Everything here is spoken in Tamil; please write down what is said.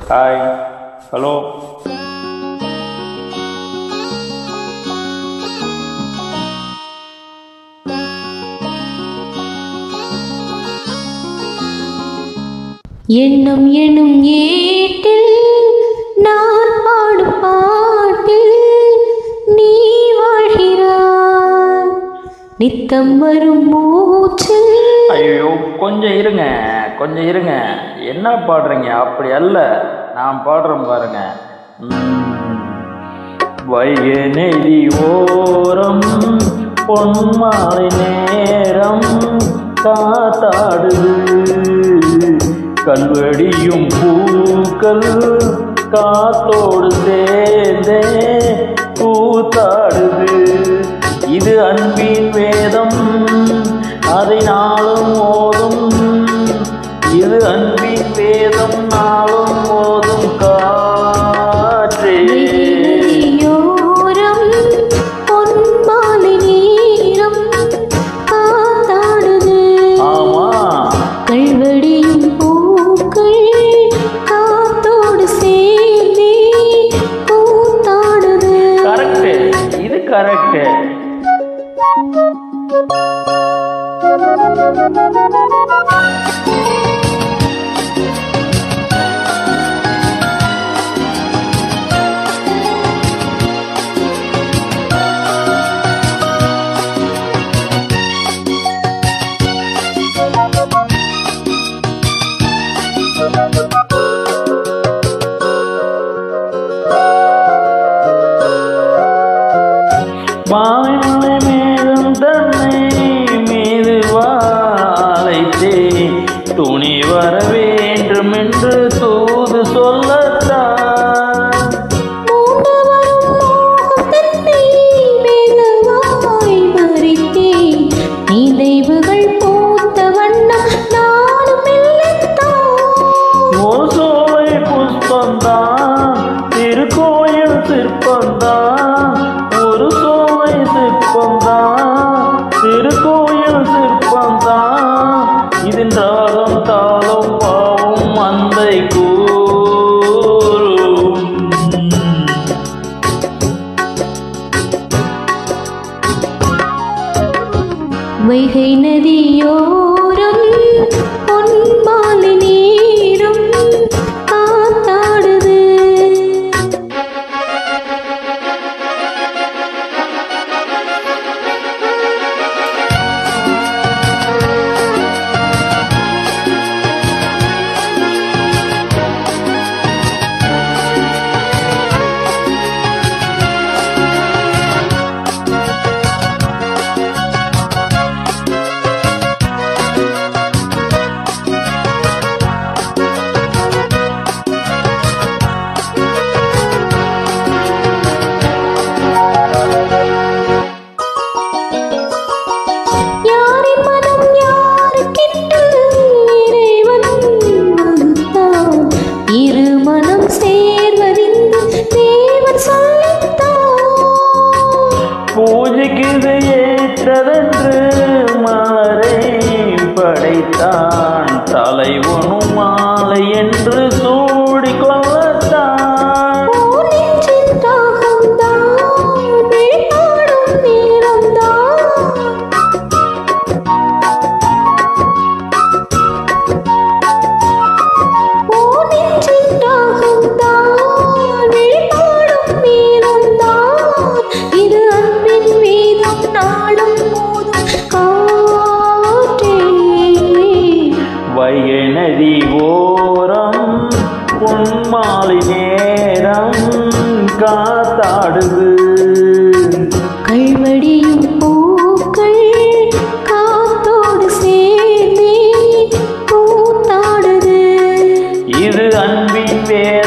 ஹாய் ஹலோ எண்ணம் எனும் ஏட்டில் நான் பாடும் பாட்டில் நீ வாழ்கிறாய் நித்தம் வரும் மூச்சில் ஐயோ கொஞ்சம் இருங்க கொஞ்சம் இருங்க என்ன பாடுறீங்க அப்படி அல்ல நான் பாடுறேன் பாருங்க வைகநெறி ஓரம் பொன்மாலை நேரம் காத்தாடுது கல்வடியும் பூக்கள் காத்தோடு சேர்ந்தே கூத்தாடுது இது அன்பின் வேதம் அதை நாளும் ஓதும் இது அன்பின் வேதம் நாளும் ஓதும் காற்றே யோரம் பொன்மாலை நேரம் காத்தாடுது ஆமா கல்வடியும் பூக்கள் காத்தோடு சேர்ந்தே கூத்தாடுது கரெக்ட் இது கரெக்ட் மாலை மேகம் தன்னை மீது வாழைத்தே துணி வர வேண்டும் என்று தூது சொல்லத்தான் மூண்டு வரும் மோகம் தன்னை மெதுவாய் மறித்தேன். நீ தெய்வங்கள் பூத்த வண்ணம் நானும் மெல்லத்தான். ஒரு சோலை புஷ்பந்தான் திருக்கோயில் சிற்பந்தான் ஒரு சோலை சிற்பந்தான் திருக்கோயில் சிற்பந்தான் இதன் ராகம் தாளம் பாவம் அந்தை கூறும் வைகை நதியோரம் பொன்மாலை நீரும் காத்தாடுது யாரின் மனம் யாருக்கென்று இறைவன் வகுத்தான். இரு மனம் சேர்வதின்று தேவன் சொல்லித்தான். பூஜைக்கு இது ஏற்றதென்று மலரை படைத்தான் தலைவனும் மாலை என்று சூடிக்கொள்ளத்தான் ஓ நெஞ்சின் தாகம்தான், விழிப்பாடும் நேரம்தான். ஓ நெஞ்சின் தாகம்தான், விழிப்பாடும் நேரம்தான். இது அன்பின் வேதம் நாளும் போதும் காற்றே வைகை நதி ஓரம் பொன்மாலை நேரம் காத்தாடுது கல்வடியும் பூக்கள் காத்தோடு சேர்ந்தே கூத்தாடுது இது அன்பின் வேதம்